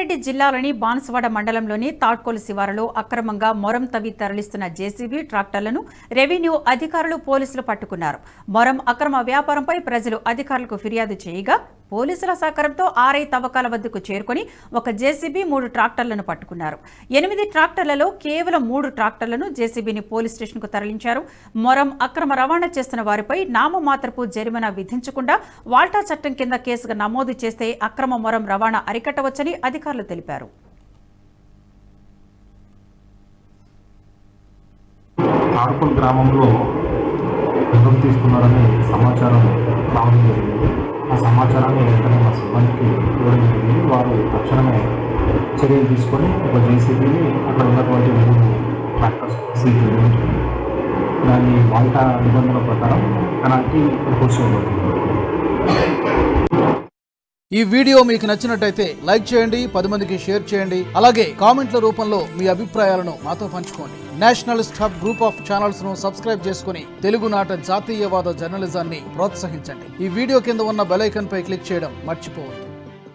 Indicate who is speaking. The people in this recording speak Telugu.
Speaker 1: రంగారెడ్డి జిల్లాలోని బాన్సువాడ మండలంలోని తాడ్కోలు శివారులో అక్రమంగా మొరం తవ్వి తరలిస్తున్న జేసీబీ ట్రాక్టర్లను రెవెన్యూ అధికారులు పోలీసులు పట్టుకున్నారు మొరం అక్రమ వ్యాపారంపై ప్రజలు అధికారులకు ఫిర్యాదు చేయగా పోలీసుల సహకారంతో ఆర్ఐ తవ్వకాల వద్దకు చేరుకొని ఒక జేసీబీ మూడు ట్రాక్టర్లను పట్టుకున్నారు ఎనిమిది ట్రాక్టర్లలో కేవలం మూడు ట్రాక్టర్లను జేసీబీని పోలీస్ స్టేషన్కు తరలించారు మొరం అక్రమ రవాణా చేస్తున్న వారిపై నామమాత్రపు జరిమానా విధించకుండా వాల్టా చట్టం కింద కేసుగా నమోదు చేస్తే అక్రమ మొరం రవాణా అరికట్టవచ్చని అధికారులు తెలిపారు
Speaker 2: తాడుపల్ గ్రామంలో రుణం తీసుకున్నారని సమాచారం రావడం జరిగింది ఆ సమాచారాన్ని వెంటనే మా సిబ్బందికి ఇవ్వడం జరిగింది వారు తక్షణమే చర్యలు తీసుకొని ఒక జేసీబీని అక్కడ ఉన్నటువంటి మూడు ట్రాక్టర్స్ సీట్ దాని వాల్టా నిబంధనల ప్రకారం పెనాల్టీ ఇంపోజ్ చేయబడుతుంది
Speaker 3: ఈ వీడియో మీకు నచ్చినట్టయితే లైక్ చేయండి పది మందికి షేర్ చేయండి అలాగే కామెంట్ల రూపంలో మీ అభిప్రాయాలను మాతో పంచుకోండి nationalist hub group of channels ను సబ్స్క్రైబ్ చేసుకుని తెలుగునాట జాతీయవాద జర్నలిజాన్ని ప్రోత్సహించండి ఈ వీడియో కింద ఉన్న బెల్ ఐకాన్ పై క్లిక్ చేయడం మర్చిపోవద్దు